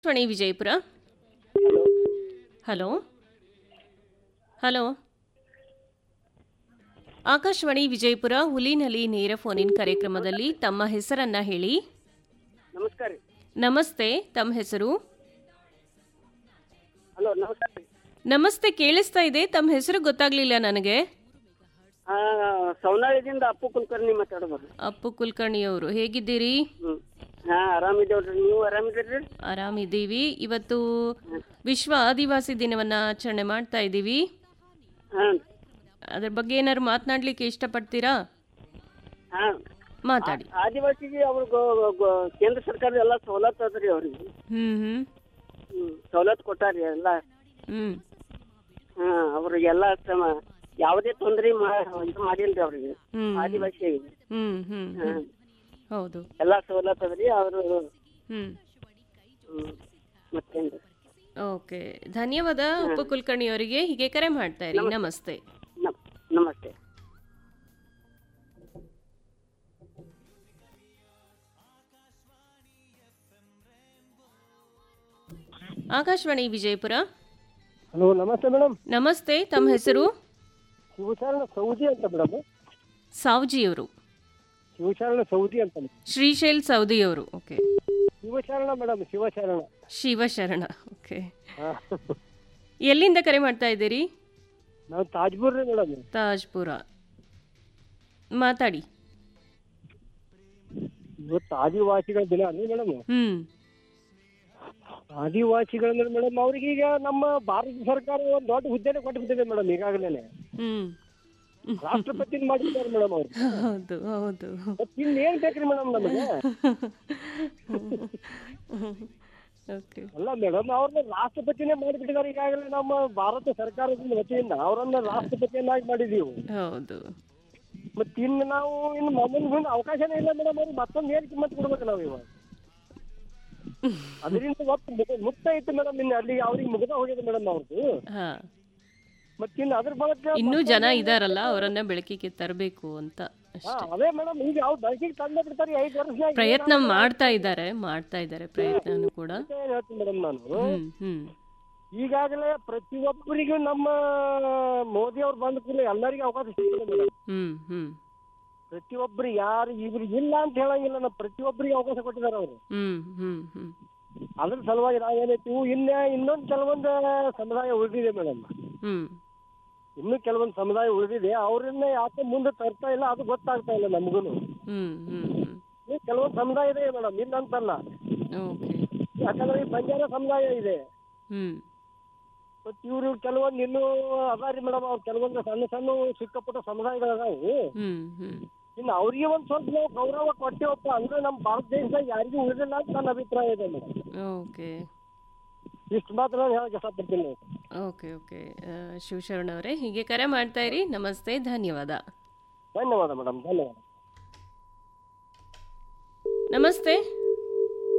Akashvani Vijayapura hello hello Akashvani Vijayapura ಹುಲಿನಲಿ ನೇರ ಫೋನಿನ್ ಕಾರ್ಯಕ್ರಮದಲ್ಲಿ ತಮ್ಮ ಹೆಸರನ್ನ ಹೇಳಿ ನಮಸ್ಕಾರ ರೀ ನಮಸ್ತೆ ತಮ್ಮ ಹೆಸರು ಹಲೋ ನಮಸ್ಕಾರ ರೀ ನಮಸ್ತೆ ಕೇಳಿಸ್ತಾ ಇದೆ ತಮ್ಮ ಹೆಸರು ಗೊತ್ತಾಗ್ಲಿಲ್ಲ ನನಗೆ ಆ, ಸೌನಾಳಿದಿಂದ ಅಪ್ಪು ಕುಲಕರ್ಣಿ ಮಾತಾಡೋದು ಅಪ್ಪು ಕುಲಕರ್ಣಿಯವರು ಹೇಗಿದ್ದೀರಿ ಹ್ಞೂ ಹಾಂ ಆರಾಮಿದ್ದೇವ್ರಿ ನೀವು ಆರಾಮಿದ್ದೀರಿ ಆರಾಮಿದ್ದೀವಿ ಇವತ್ತು ವಿಶ್ವ ಆದಿವಾಸಿ ದಿನವನ್ನ ಆಚರಣೆ ಮಾಡ್ತಾ ಇದ್ದೀವಿ ಹಾಂ ಅದ್ರ ಬಗ್ಗೆ ಏನಾದ್ರು ಮಾತನಾಡ್ಲಿಕ್ಕೆ ಇಷ್ಟಪಡ್ತೀರಾ ಹಾಂ ಮಾತಾಡಿ ಆದಿವಾಸಿಗೆ ಅವ್ರ ಕೇಂದ್ರ ಸರ್ಕಾರದ ಎಲ್ಲ ಸವಲತ್ತು ಅದ ರೀ ಅವ್ರಿಗೆ ಹ್ಮ್ ಹ್ಮ್ ಹ್ಞೂ ಸವಲತ್ತು ಕೊಟ್ಟಾರಿ ಎಲ್ಲ ಹ್ಮ್ ಹಾಂ ಅವ್ರಿಗೆಲ್ಲ ಸಮ ಯಾವುದೇ ತೊಂದರೆ ಮಾ ಇದು ಮಾಡಿಲ್ಲ ರೀ ಅವ್ರಿಗೆ ಹ್ಮ್ ಆದಿವಾಸಿಗೆ ಹ್ಮ್ ಹ್ಮ್ ಹ್ಮ್ ಹಾಂ ಹೌದು ಎಲ್ಲ ಸವಲತ್ತು ಅದ ರೀ ಅವರು ಹ್ಮ್ ಹ್ಞೂ ಮತ್ತೇನು ಓಕೆ ಧನ್ಯವಾದ ಉಪ ಕುಲಕರ್ಣಿ ಅವರಿಗೆ ಹೀಗೆ ಕರೆ ಮಾಡ್ತಾ ಇರಿ ನಮಸ್ತೆ ನಮ್ ನಮಸ್ತೆ ಆಕಾಶವಾಣಿ ವಿಜಯಪುರ ಹಲೋ ನಮಸ್ತೆ ಮೇಡಮ್ ನಮಸ್ತೆ ತಮ್ಮ ಹೆಸರು ಶಿವಶರಣ ಸೌದಿ ಅಂತ ಮೇಡಮ್ ಸಾವ್ಜಿಯವರು ಶಿವಶರಣ ಸೌದಿ ಅಂತ ಶ್ರೀಶೈಲ್ ಸೌದಿಯವರು okay Shivasharana madam Shivasharana Shivasharana okay ಎಲ್ಲಿಂದ ಕರೆ ಮಾಡ್ತಾ ಇದ್ದೀರಿ ನಾವು ತಾಜ್ಪುರ್ ರೀ ಮೇಡಮ್ ತಾಜ್ಪುರ ಮಾತಾಡಿ ಇವತ್ತು ಆದಿವಾಸಿಗಳ ದಿನ ಅಲ್ಲ ಮೇಡಮ್ ಹ್ಮ್ ಆದಿವಾಸಿಗಳಂದ್ರೆ ಮೇಡಮ್ ಅವ್ರಿಗೆ ಈಗ ನಮ್ಮ ಭಾರತ ಸರ್ಕಾರ ಒಂದು ದೊಡ್ಡ ಹುದ್ದೆನೆ ಕೊಟ್ಬಿಟ್ಟಿದೆ ಮೇಡಮ್ ಈಗಾಗಲೇ ಹ್ಮ್ ರಾಷ್ಟ್ರಪತಿ ಮಾಡಿದ್ದಾರೆ ಮೇಡಮ್ ಅವ್ರು ಹೌದು ಹೌದು ಮತ್ತೆ ಇನ್ನೇನ್ ಬೇಕ್ರಿ ಮೇಡಮ್ ನಮಗೆ ಓಕೆ ಅಲ್ಲ ಮೇಡಮ್ ಅವ್ರನ್ನ ರಾಷ್ಟ್ರಪತಿನೇ ಮಾಡಿಬಿಟ್ಟಿದ್ದಾರೆ ಈಗಾಗಲೇ ನಮ್ಮ ಭಾರತ ಸರ್ಕಾರದ ವತಿಯಿಂದ ಅವರನ್ನ ರಾಷ್ಟ್ರಪತಿಯನ್ನಾಗಿ ಮಾಡಿದೀವಿ ಹೌದು ಮತ್ತೆ ಇನ್ನು ನಾವು ಇನ್ನು ಮುಂದೆ ಮುಂದೆ ಅವಕಾಶನೇ ಇಲ್ಲ ಮೇಡಮ್ ಅವ್ರಿಗೆ ಮತ್ತೊಂದು ಏನ್ ಕಿಮ್ಮತ್ ಕೊಡ್ಬೇಕು ನಾವು ಇವಾಗ ಅದರಿಂದ ಒಟ್ಟು ಮುಗ- ಮುಕ್ತ ಐತೆ ಮೇಡಮ್ ಇನ್ನು ಅಲ್ಲಿಗೆ ಅವ್ರಿಗೆ ಮುಗಿದ ಹೋಗಿದೆ ಮೇಡಮ್ ಅವ್ರದ್ದು ಹಾ ಮತ್ತೆ ಇನ್ನು ಅದ್ರ ಬಳಕ ಇನ್ನೂ ಜನ ಇದಾರಲ್ಲ ಅವರನ್ನ ಬೆಳಕಿಗೆ ತರಬೇಕು ಅಂತ ಹಾ, ಅಷ್ಟೇ ಅದೇ ಮೇಡಮ್ ಈಗ ಅವ್ರು ಬೆಳಕಿಗೆ ತಂದ ಬಿಡ್ತಾರೆ ಐದು ವರ್ಷನಾಗ ಪ್ರಯತ್ನ ಮಾಡ್ತಾ ಇದ್ದಾರೆ ಮಾಡ್ತಾ ಇದ್ದಾರೆ ಪ್ರಯತ್ನನೂ ಕೂಡ ಏನ್ ಹೇಳ್ತೀನಿ ಮೇಡಮ್ ನಾನು ಹ್ಮ್ ಹ್ಮ್ ಈಗಾಗಲೇ ಪ್ರತಿಯೊಬ್ಬರಿಗೂ ನಮ್ಮ ಮೋದಿ ಅವ್ರು ಬಂದ ಕೂಡಲೇ ಎಲ್ಲರಿಗೂ ಅವಕಾಶ ಸಿಗ್ತದೆ ಮೇಡಮ್ ಹ್ಮ್ ಹ್ಮ್ ಪ್ರತಿಯೊಬ್ಬರು ಯಾರು ಇವ್ರಿಗೆ ಇಲ್ಲ ಅಂತ ಹೇಳಂಗಿಲ್ಲ ನಾವು ಪ್ರತಿಯೊಬ್ಬರಿಗೆ ಅವಕಾಶ ಕೊಟ್ಟಿದ್ದಾರೆ ಅವರು ಹ್ಮ್ ಹ್ಮ್ ಹ್ಮ್ ಅದ್ರ ಸಲುವಾಗಿ ನಾವೇನೈತಿ ಇನ್ನ ಇನ್ನೊಂದು ಕೆಲವೊಂದು ಸಮುದಾಯ ಉಳಿದಿದೆ ಮೇಡಮ್ ಹ್ಮ್ ಇನ್ನು ಕೆಲವೊಂದು ಸಮುದಾಯ ಉಳಿದಿದೆ ಅವ್ರನ್ನ ಯಾಕೆ ಮುಂದೆ ತರ್ತಾ ಇಲ್ಲ ಅದು ಗೊತ್ತಾಗ್ತಾ ಇಲ್ಲ ನಮಗೂ ಹ್ಮ್ ಹ್ಮ್ ಹ್ಮ್ ಕೆಲವೊಂದು ಸಮುದಾಯ ಇದೆ ಮೇಡಮ್ ಇಲ್ಲ ಅಂತಲ್ಲ ಓಕೆ ಯಾಕಂದ್ರೆ ಈ ಬಂಜಾರ ಸಮುದಾಯ ಇದೆ ಹ್ಮ್ ಮತ್ತೆ ಇವರು ಕೆಲವೊಂದು ಇನ್ನೂ ಅದಾರಿ ಮೇಡಮ್ ಅವ್ರು ಕೆಲವೊಂದು ಸಣ್ಣ ಸಣ್ಣ ಸಿಕ್ಕಾಪಟ್ಟ ಸಮುದಾಯಗಳದಾವು ಹ್ಮ್ ಹ್ಮ್ ಇನ್ನು ಅವ್ರಿಗೆ ಒಂದು ಸ್ವಲ್ಪ ನಾವು ಗೌರವ ಕೊಟ್ಟೇವಪ್ಪ ಅಂದ್ರೆ ನಮ್ಮ ಭಾರತ ದೇಶದಾಗ ಯಾರಿಗೂ ಉಳಿದಿಲ್ಲ ಅಂತ ನನ್ನ ಅಭಿಪ್ರಾಯ ಇದೆ ಮೇಡಮ್ ಓಕೆ ಇಷ್ಟು ಮಾತ್ರ ನಾನು ಹೇಳಕ್ ಇಷ್ಟಪಡ್ತೀನಿ ಓಕೆ ಓಕೆ ಆ, ಶಿವಶರಣ ಅವರೇ ಹೀಗೆ ಕರೆ ಮಾಡ್ತಾ ಇರಿ ನಮಸ್ತೆ ಧನ್ಯವಾದ ಧನ್ಯವಾದ ಮೇಡಮ್ ಧನ್ಯವಾದ ನಮಸ್ತೆ